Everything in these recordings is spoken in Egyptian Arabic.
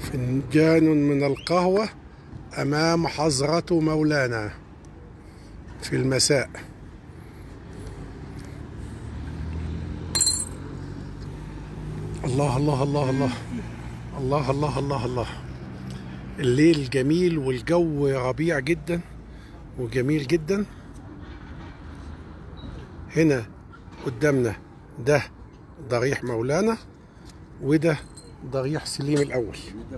فنجان من القهوة أمام حضرة مولانا في المساء الله الله الله الله الله الله الله الله الليل جميل والجو ربيع جدا وجميل جدا هنا قدامنا ده ضريح مولانا وده ضريح سليم الأول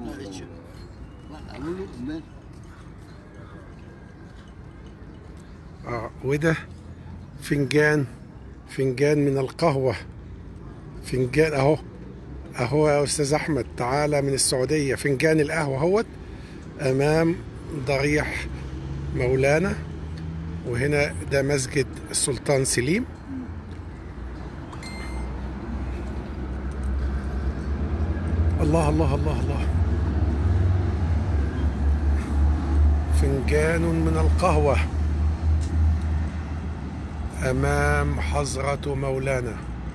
آه وده فنجان فنجان من القهوة فنجان أهو أهو يا أستاذ أحمد تعالى من السعودية فنجان القهوة اهوت أمام ضريح مولانا وهنا ده مسجد السلطان سليم الله الله الله الله فنجان من القهوة أمام حضرة مولانا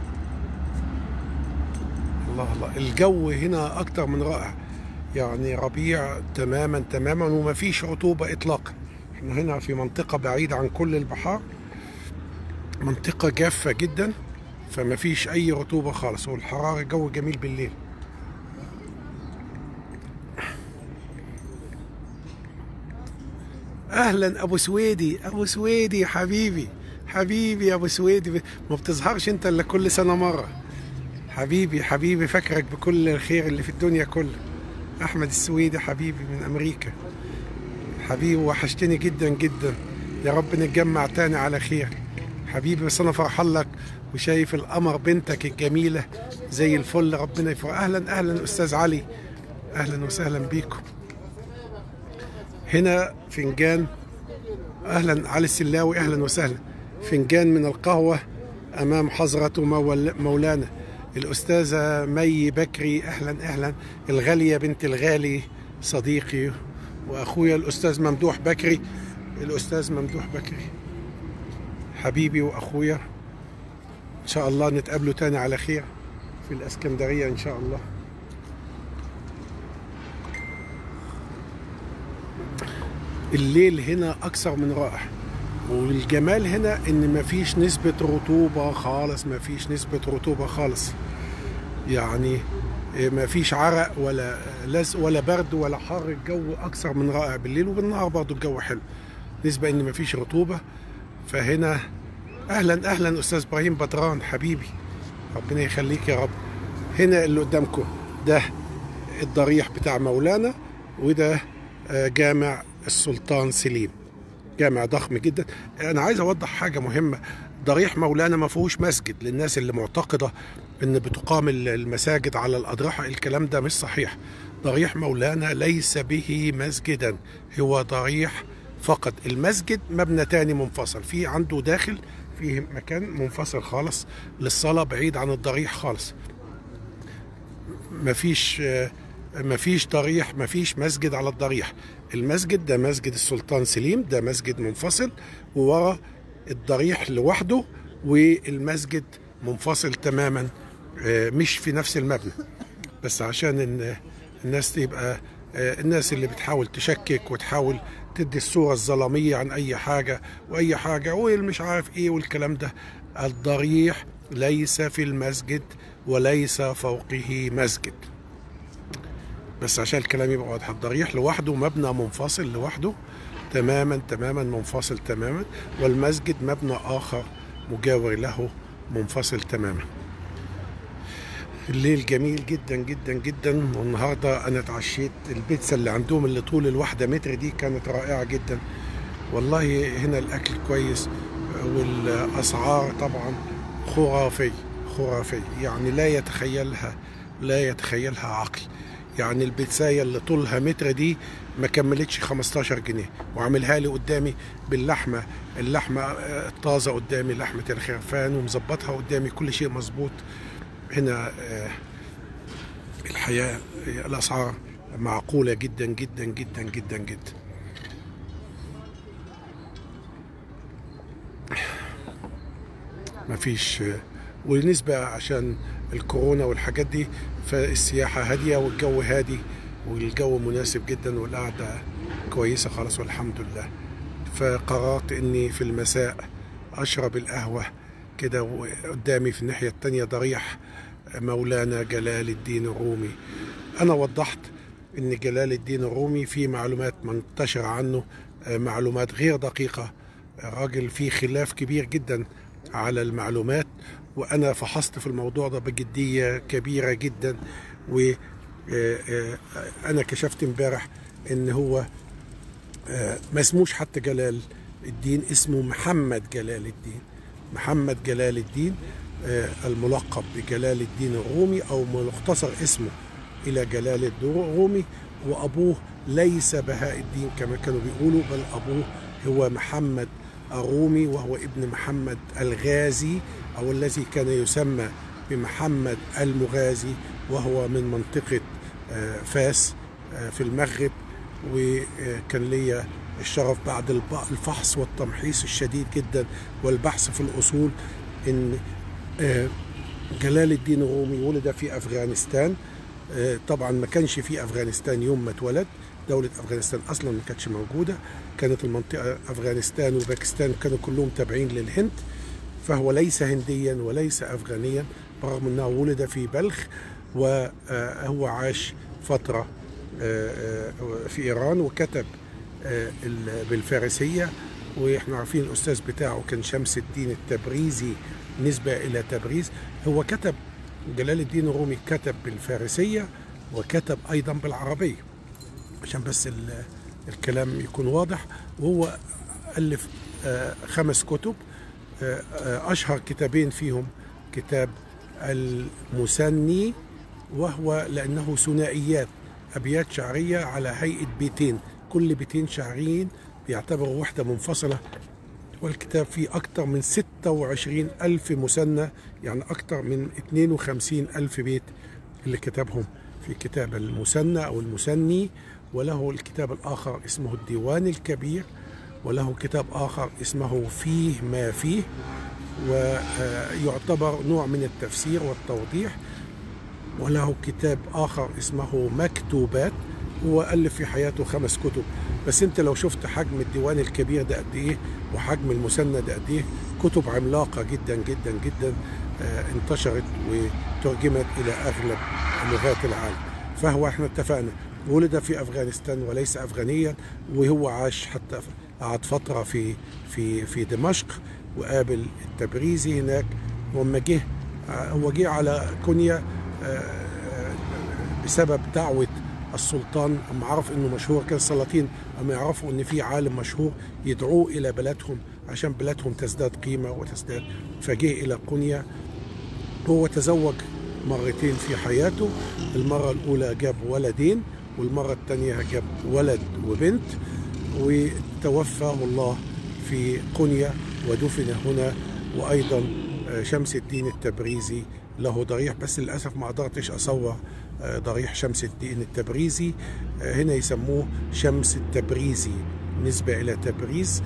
الله الله الجو هنا أكتر من رائع يعني ربيع تماما تماما وما فيش رطوبة إطلاقا احنا هنا في منطقة بعيدة عن كل البحار منطقة جافة جدا فما فيش أي رطوبة خالص والحرارة جو جميل بالليل اهلا ابو سويدي ابو سويدي حبيبي حبيبي يا ابو سويدي ما بتظهرش انت الا كل سنه مره حبيبي حبيبي فاكرك بكل الخير اللي في الدنيا كله احمد السويدي حبيبي من امريكا حبيبي وحشتني جدا جدا يا رب نتجمع تاني على خير حبيبي بس انا فرحان لك وشايف القمر بنتك الجميله زي الفل ربنا يفرح اهلا اهلا استاذ علي اهلا وسهلا بيكم هنا فنجان اهلا علي السلاوي اهلا وسهلا فنجان من القهوه امام حضره مول- مولانا الاستاذه مي بكري اهلا اهلا الغاليه بنت الغالي صديقي واخويا الاستاذ ممدوح بكري الاستاذ ممدوح بكري حبيبي واخويا ان شاء الله نتقابلوا تاني على خير في الاسكندريه ان شاء الله الليل هنا اكثر من رائع والجمال هنا ان مفيش نسبة رطوبة خالص مفيش نسبة رطوبة خالص يعني مفيش عرق ولا لزق ولا برد ولا حر الجو اكثر من رائع بالليل وبالنهار برضو الجو حلو نسبة ان مفيش رطوبة فهنا اهلا اهلا استاذ ابراهيم بدران حبيبي ربنا يخليك يا رب هنا اللي قدامكم ده الضريح بتاع مولانا وده آه، جامع السلطان سليم جامع ضخم جدا انا عايز اوضح حاجه مهمه ضريح مولانا ما فيهوش مسجد للناس اللي معتقده ان بتقام المساجد على الاضرحه الكلام ده مش صحيح ضريح مولانا ليس به مسجدا هو ضريح فقط المسجد مبنى تاني منفصل في عنده داخل فيه مكان منفصل خالص للصلاه بعيد عن الضريح خالص مفيش آه، مفيش ضريح مفيش مسجد على الضريح المسجد ده مسجد السلطان سليم ده مسجد منفصل وورا الضريح لوحده والمسجد منفصل تماما آه، مش في نفس المبنى بس عشان إن الناس تبقى آه، الناس اللي بتحاول تشكك وتحاول تدي الصورة الظلامية عن أي حاجة وأي حاجة والمش عارف إيه والكلام ده الضريح ليس في المسجد وليس فوقه مسجد بس عشان الكلام يبقى واضح الضريح لوحده مبنى منفصل لوحده تماما تماما منفصل تماما والمسجد مبنى آخر مجاور له منفصل تماما الليل جميل جدا جدا جدا والنهارده انا اتعشيت البيتزا اللي عندهم اللي طول الواحده متر دي كانت رائعه جدا والله هنا الاكل كويس والاسعار طبعا خرافيه خرافيه يعني لا يتخيلها لا يتخيلها عقل يعني البيتزاية اللي طولها متر دي ما كملتش 15 جنيه وعاملها لي قدامي باللحمة اللحمة آه، الطازة قدامي لحمة الخرفان ومظبطها قدامي كل شيء مظبوط هنا آه، الحياة آه، الأسعار معقولة جدا جدا جدا جدا جدا مفيش آه، ونسبة عشان الكورونا والحاجات دي فالسياحة هادية والجو هادي والجو مناسب جدا والقعدة كويسة خالص والحمد لله فقررت اني في المساء اشرب القهوة كده وقدامي في الناحية التانية ضريح مولانا جلال الدين الرومي انا وضحت ان جلال الدين الرومي في معلومات منتشرة عنه معلومات غير دقيقة راجل فيه خلاف كبير جدا على المعلومات وانا فحصت في الموضوع ده بجدية كبيرة جدا و انا كشفت امبارح ان هو ما اسموش حتى جلال الدين اسمه محمد جلال الدين محمد جلال الدين الملقب بجلال الدين الرومي او مختصر اسمه الى جلال الدين الرومي وابوه ليس بهاء الدين كما كانوا بيقولوا بل ابوه هو محمد الرومي وهو ابن محمد الغازي او الذي كان يسمى بمحمد المغازي وهو من منطقه فاس في المغرب وكان ليا الشرف بعد الفحص والتمحيص الشديد جدا والبحث في الاصول ان جلال الدين الرومي ولد في افغانستان طبعا ما كانش في افغانستان يوم ما اتولد دولة افغانستان اصلا ما كانتش موجودة كانت المنطقة افغانستان وباكستان كانوا كلهم تابعين للهند فهو ليس هنديا وليس افغانيا برغم انه ولد في بلخ وهو عاش فترة في ايران وكتب بالفارسية واحنا عارفين الاستاذ بتاعه كان شمس الدين التبريزي نسبة الى تبريز هو كتب جلال الدين الرومي كتب بالفارسية وكتب ايضا بالعربية عشان بس الكلام يكون واضح وهو ألف خمس كتب أشهر كتابين فيهم كتاب المسني وهو لأنه ثنائيات أبيات شعرية على هيئة بيتين كل بيتين شعريين بيعتبروا وحدة منفصلة والكتاب فيه أكثر من 26 ألف مثنى يعني أكثر من 52 ألف بيت اللي كتبهم في كتاب المثنى أو المثني وله الكتاب الآخر اسمه الديوان الكبير وله كتاب آخر اسمه فيه ما فيه ويعتبر نوع من التفسير والتوضيح وله كتاب آخر اسمه مكتوبات هو ألف في حياته خمس كتب بس انت لو شفت حجم الديوان الكبير ده قد ايه وحجم المسند ده قد ايه كتب عملاقة جدا جدا جدا انتشرت وترجمت إلى أغلب لغات العالم فهو احنا اتفقنا ولد في افغانستان وليس افغانيا وهو عاش حتى قعد فتره في في في دمشق وقابل التبريزي هناك وما جه هو جه على كونيا بسبب دعوه السلطان اما عرف انه مشهور كان السلاطين اما يعرفوا ان في عالم مشهور يدعوه الى بلادهم عشان بلادهم تزداد قيمه وتزداد فجه الى قونيا هو تزوج مرتين في حياته المره الاولى جاب ولدين والمرة الثانية جاب ولد وبنت وتوفاه الله في قنية ودفن هنا وأيضا شمس الدين التبريزي له ضريح بس للأسف ما قدرتش أصور ضريح شمس الدين التبريزي هنا يسموه شمس التبريزي نسبة إلى تبريز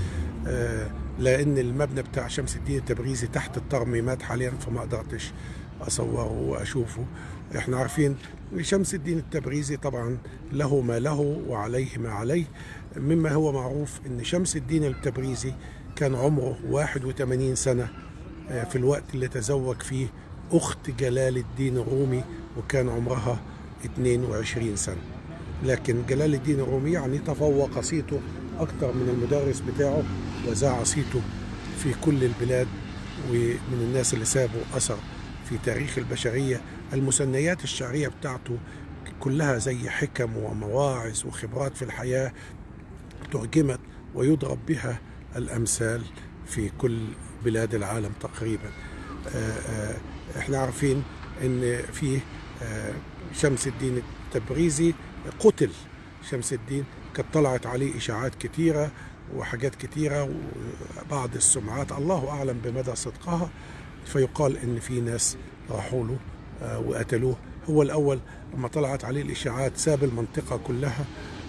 لأن المبنى بتاع شمس الدين التبريزي تحت الترميمات حاليا فما قدرتش أصوره وأشوفه احنا عارفين شمس الدين التبريزي طبعا له ما له وعليه ما عليه مما هو معروف ان شمس الدين التبريزي كان عمره 81 سنة في الوقت اللي تزوج فيه أخت جلال الدين الرومي وكان عمرها 22 سنة لكن جلال الدين الرومي يعني تفوق صيته أكثر من المدرس بتاعه وزاع صيته في كل البلاد ومن الناس اللي سابوا أثر في تاريخ البشرية المثنيات الشعرية بتاعته كلها زي حكم ومواعظ وخبرات في الحياة ترجمت ويضرب بها الأمثال في كل بلاد العالم تقريبا احنا عارفين ان في شمس الدين التبريزي قتل شمس الدين كانت طلعت عليه اشاعات كتيره وحاجات كتيره وبعض السمعات الله اعلم بمدى صدقها فيقال ان في ناس راحوا له وقتلوه هو الاول لما طلعت عليه الاشاعات ساب المنطقه كلها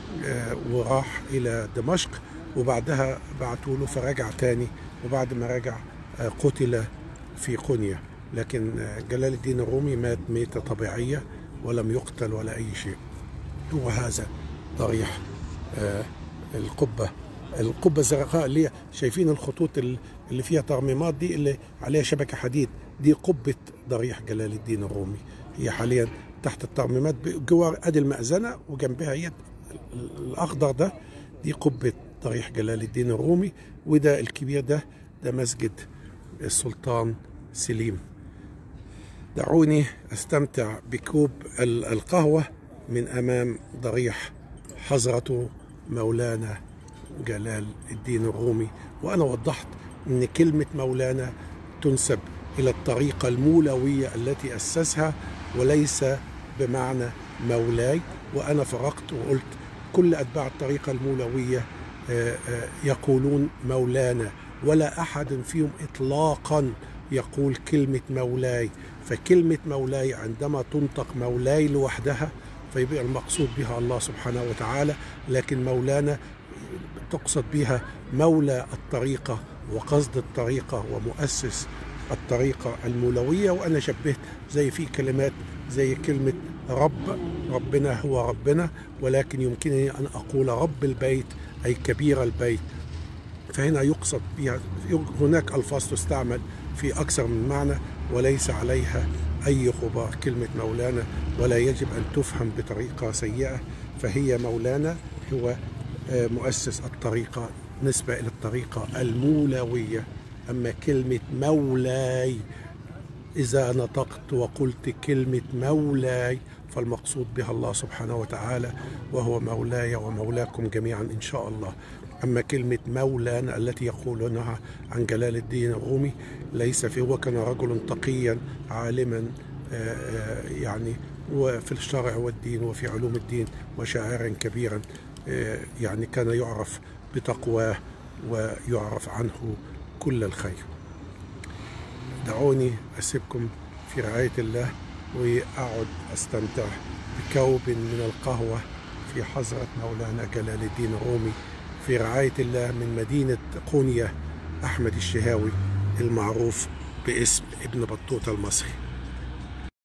وراح الى دمشق وبعدها بعتوا له فرجع تاني وبعد ما رجع قتل في قنية لكن جلال الدين الرومي مات ميتة طبيعية ولم يقتل ولا أي شيء هو هذا ضريح آه، القبة القبة الزرقاء اللي شايفين الخطوط اللي فيها ترميمات دي اللي عليها شبكة حديد دي قبة ضريح جلال الدين الرومي هي حاليا تحت الترميمات جوار ادي المأذنة وجنبها هي الأخضر ده دي قبة ضريح جلال الدين الرومي وده الكبير ده ده مسجد السلطان سليم دعوني استمتع بكوب القهوة من امام ضريح حضرة مولانا جلال الدين الرومي وانا وضحت ان كلمة مولانا تنسب الى الطريقة المولوية التي اسسها وليس بمعنى مولاي وانا فرقت وقلت كل اتباع الطريقة المولوية يقولون مولانا ولا احد فيهم اطلاقا يقول كلمة مولاي فكلمة مولاي عندما تنطق مولاي لوحدها فيبقى المقصود بها الله سبحانه وتعالى لكن مولانا تقصد بها مولى الطريقة وقصد الطريقة ومؤسس الطريقة المولوية وأنا شبهت زي في كلمات زي كلمة رب ربنا هو ربنا ولكن يمكنني أن أقول رب البيت أي كبير البيت فهنا يقصد بها هناك ألفاظ تستعمل في أكثر من معنى وليس عليها أي غبار كلمة مولانا ولا يجب أن تفهم بطريقة سيئة فهي مولانا هو مؤسس الطريقة نسبة إلى الطريقة المولوية أما كلمة مولاي إذا نطقت وقلت كلمة مولاي فالمقصود بها الله سبحانه وتعالى وهو مولاي ومولاكم جميعا إن شاء الله أما كلمة مولانا التي يقولونها عن جلال الدين الرومي ليس في هو كان رجل تقيا عالما يعني وفي الشرع والدين وفي علوم الدين وشاعرا كبيرا يعني كان يعرف بتقواه ويعرف عنه كل الخير دعوني أسيبكم في رعاية الله وأقعد أستمتع بكوب من القهوة في حضرة مولانا جلال الدين الرومي في رعاية الله من مدينة قونية أحمد الشهاوي المعروف باسم ابن بطوطة المصري